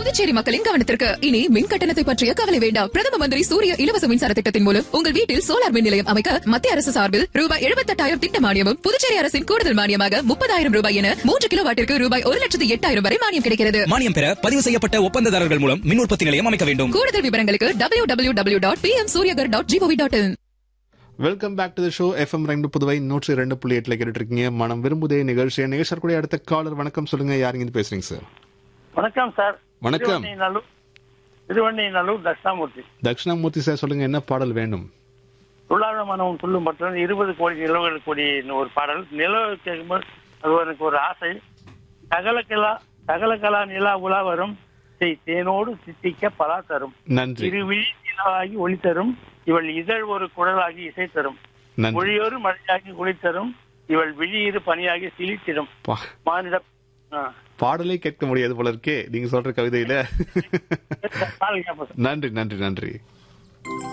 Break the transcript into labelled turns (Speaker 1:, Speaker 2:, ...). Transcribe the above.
Speaker 1: புதுச்சேரி மக்களின் கவனத்திற்கு இனி மின் கட்டணத்தை பற்றிய கவலை வேண்டாம் பிரதம மந்திரி சூரிய இலவச மின்சார திட்டத்தின் மூலம் உங்கள் வீட்டில் சோலார் மின் நிலையம் அமைக்க மத்திய அரசு சார்பில் ரூபாய் எழுபத்தெட்டாயிரம் திட்ட மானியமும் புதுச்சேரி அரசின் கூடுதல் மானியமாக முப்பதாயிரம் ரூபாய் என மூன்று கிலோ வாட்டிற்கு ரூபாய் ஒரு லட்சத்து எட்டாயிரம் வரை மானியம் கிடைக்கிறது
Speaker 2: மானியம் பெற பதிவு செய்யப்பட்ட ஒப்பந்ததாரர்கள் மூலம் மின் உற்பத்தி நிலையம் அமைக்க வேண்டும்
Speaker 1: கூடுதல் விவரங்களுக்கு W W W dot P M Suryaghar dot GOV dot in
Speaker 3: welcome back to the show FM ரெண்டு புதுவை நூற்றி ரெண்டு புள்ளி எட்டுல கேட்டுட்டு இருக்கீங்க மனம் விரும்புதே நிகழ்ச்சி நிகழ்ச்சி கூட அடுத்த காலர் வணக்கம் சொல்லுங்க யாருங்க இருந்து பேசுறீங்க சார்
Speaker 4: வணக்கம் சார்
Speaker 3: வணக்கம்.
Speaker 4: திருவண்ணைநல்லூர் திருவண்ணைநல்லூர் தட்சிணாமூர்த்தி
Speaker 3: தட்சிணாமூர்த்தி சார் சொல்லுங்க என்ன பாடல் வேண்டும்
Speaker 4: துள்ளாதமானவன் சொல்லும் மற்றும் இருபது கோடி நிலவுகள் கோடி ஒரு பாடல் நிலவு கேட்கும்போது அது எனக்கு ஒரு ஆசை சகலகலா சகலகலா நிலா உலா வரும் செய் தேனோடு சித்திக்க பலா தரும்
Speaker 3: நன்றி
Speaker 4: இருவிழி நிலவாகி ஒளி தரும் இவள் இதழ் ஒரு குழலாகி இசை தரும்
Speaker 3: நன்றி
Speaker 4: மொழியோடு மழையாகி குளி தரும் இவள் விழியிரு பணியாகி சிலித்திடும்
Speaker 3: பா-
Speaker 4: மானிட ஆ.
Speaker 3: பாடலே கேட்க முடியாது போல இருக்கே நீங்க சொல்ற கவிதையில
Speaker 4: பாடல் கேட்போம் சார்.
Speaker 3: நன்றி நன்றி நன்றி